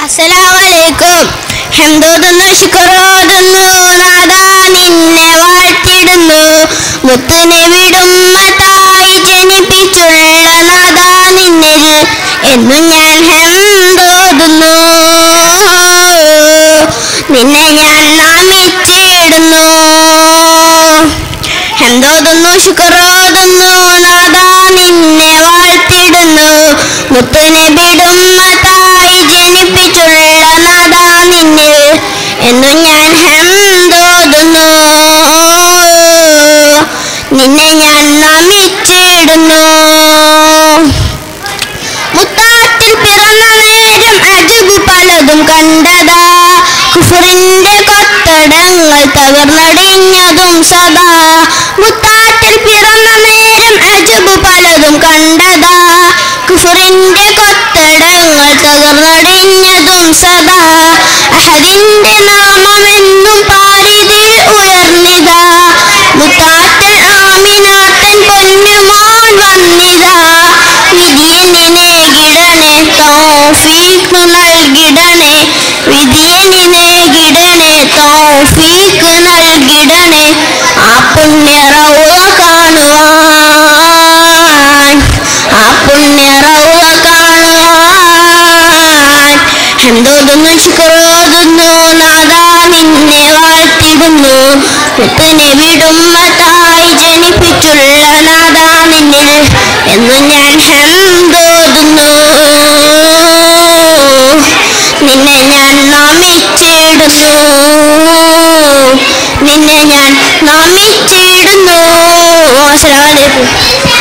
അസ്സലാമലൈക്കും ഹംദോദുന്നു ശുക്രോദുന്നു നാദാ നിന്നെ വാഴ്ത്തിടുന്നു മുത്തിനെ വിടുമ്മത്തായി ജനിപ്പിച്ചുള്ള നാദാ നിന്നിൽ എന്നും ഞാൻ ഹംദോദുന്നു നിന്നെ ഞാൻ നാമിച്ചിടുന്നു ഹംദോദുന്നു ശുക്രോദുന്നു നാദാ നിന്നെ വാഴ്ത്തിടുന്നു മുത്തിനെ വിടുമ്മത്തായി ജനിപ്പിച്ചുള്ള നാദാ നിന്നിൽ എന്നും ഞാൻ ഹംദോദുന്നു നിന്നെ ഞാൻ നമിച്ചിടുന്നു മുത്താത്തിൽ പിറന്ന നേരം അജബ് പലതും കണ്ടതാ കുഫറിന്റെ കൊത്തടങ്ങൾ തകർന്നടിഞ്ഞതും സദാ മുത്താത്തിൽ പിറന്ന നേരം അജബ് പലതും കണ്ടതാ കുഫറിന്റെ കൊത്തടങ്ങൾ തകർന്നടിഞ്ഞതും സദാ അഹദിന്റെ നാമമെന്നും പാരിതിൽ ഉയർന്നിതാ മുത്താത്തിൽ ആമിനാത്തൻ പൊന്നുമോൻ വന്നിതാ വിധിയനിനെ ഗിടനെ തൗഫീഖ് നൽകിടണേ വിധിയനിനെ ഗിടനെ തൗഫീഖ് നൽകിടണേ ആ പുണ്യറൗള കാണുവാൻ ആ പുണ്യറൗള കാണുവാൻ ഹന്തോതുന്നു ശുക്രോതുന്നു നാദാ നിന്നെ വാഴ്ത്തിടുന്നു മുത്തനെ വിടുമ്മത്തായി ജനിപ്പിച്ചുള്ള നാദാ നിന്നിൽ എന്ന് ഞാൻ ഹന്തോതുന്നു നിന്നെ ഞാൻ നമിച്ചിടുന്നു നിന്നെ ഞാൻ നമിച്ചിടുന്നു അസ്സലാമു അലൈക്കും